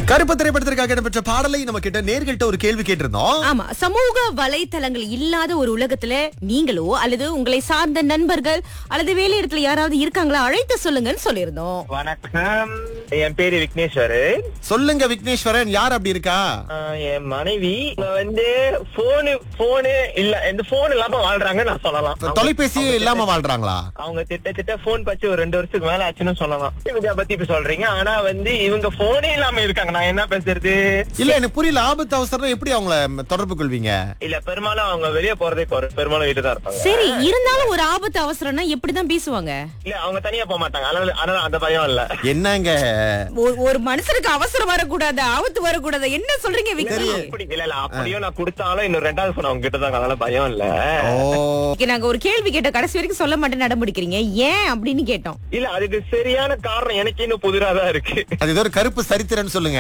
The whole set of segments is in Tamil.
கருப்பு திரைப்படத்திற்காக இடம்பெற்ற பாடலை நம்ம கிட்ட நேர்கிட்ட ஒரு கேள்வி கேட்டிருந்தோம் ஆமா சமூக வலைத்தளங்கள் இல்லாத ஒரு உலகத்துல நீங்களோ அல்லது உங்களை சார்ந்த நண்பர்கள் அல்லது வேலையிடத்துல யாராவது இருக்காங்களா அழைத்து சொல்லுங்கன்னு சொல்லியிருந்தோம் வணக்கம் என் பேரு விக்னேஸ்வரு சொல்லுங்க விக்னேஸ்வரன் யார் அப்படி இருக்கா ஆஹ் என் மனைவி இவங்க வந்து போனு போனு இல்ல இந்த போன் இல்லாம வாழ்றாங்க நான் சொல்லலாம் அவங்க- தொலைபேசியே அவங்க இல்லாம வாழ்றாங்களா அவங்க திட்டத்திட்ட போன் பச்சு ஒரு ரெண்டு வருஷத்துக்கு மேல ஆச்சுன்னு சொல்லலாம் இவங்க பத்தி இப்ப சொல்றீங்க ஆனா வந்து இவங்க போனே இல்லாம இருக்காங்க நான் என்ன பேசுறது இல்ல எனக்கு புரியல ஆபத்து அவசரம் எப்படி அவங்கள தொடர்பு கொள்வீங்க இல்ல பெரும்பாலும் அவங்க வெளியே போறதே குறை பெரும்பாலும் வீட்டு தான் இருப்பாங்க சரி இருந்தாலும் ஒரு ஆபத்து அவசரம்னா எப்படிதான் பேசுவாங்க இல்ல அவங்க தனியா போக மாட்டாங்க அதனால அதனால அந்த பயம் இல்ல என்னங்க ஒரு- ஒரு மனுஷனுக்கு அவசரம் வரக்கூடாது ஆபத்து வரக்கூடாது என்ன சொல்றீங்க விக்கி அப்படி இல்ல இல்ல அப்படியும் நான் கொடுத்தாலும் இன்னும் ரெண்டாவது போன் அவங்க கிட்ட தான் அதனால பயம் இல்ல ஓ இன்னைக்கு நாங்க ஒரு கேள்வி கேட்ட கடைசி வரைக்கும் சொல்ல மாட்டேன் நடமுடிக்கிறீங்க ஏன் அப்படின்னு கேட்டோம் இல்ல அதுக்கு சரியான காரணம் எனக்கு இன்னும் புதிரா தான் இருக்கு அது ஏதோ ஒரு கருப்பு சரித்திரன்னு சொல்லுங்க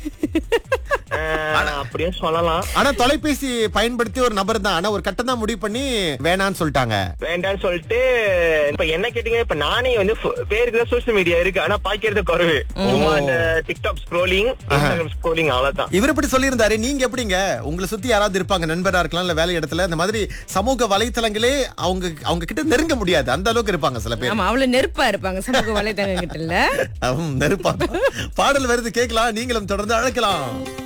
ஆஹ் அப்படியே சொல்லலாம் ஆனா தொலைபேசி பயன்படுத்தி ஒரு நபர் தான் ஆனா ஒரு கட்டம் தான் முடிவு பண்ணி வேணான்னு சொல்லிட்டாங்க வேண்டாம்னு சொல்லிட்டு இப்ப என்ன கேட்டீங்க இப்ப நானே வந்து ஃப- பேருக்கு தான் சோசியல் மீடியா இருக்கு ஆனா பாய்க்கிறது குறைவு சும்மா இந்த டிக்டாக் ஸ்க்ரோலிங் இன்ஸ்டாகிராம் ஸ்க்ரோலிங் அவ்வளவுதான் இவர் இப்படி சொல்லியிருந்தாரு நீங்க எப்படிங்க உங்களை சுத்தி யாராவது இருப்பாங்க நண்பரா இருக்கலாம் இல்ல வேலை இடத்துல இந்த மாதிரி சமூக வலைத்தளங்களே அவங்க அவங்க கிட்ட நெருங்க முடியாது அந்த அளவுக்கு இருப்பாங்க சில பேர் ஆமா அவ்வளவு நெருப்பா இருப்பாங்க சமூக வலைத்தளம் கிட்ட இல்ல நெருப்பா பாடல் வருது கேட்கலாம் நீங்களும் தொடர்ந்து அழைக்கலாம்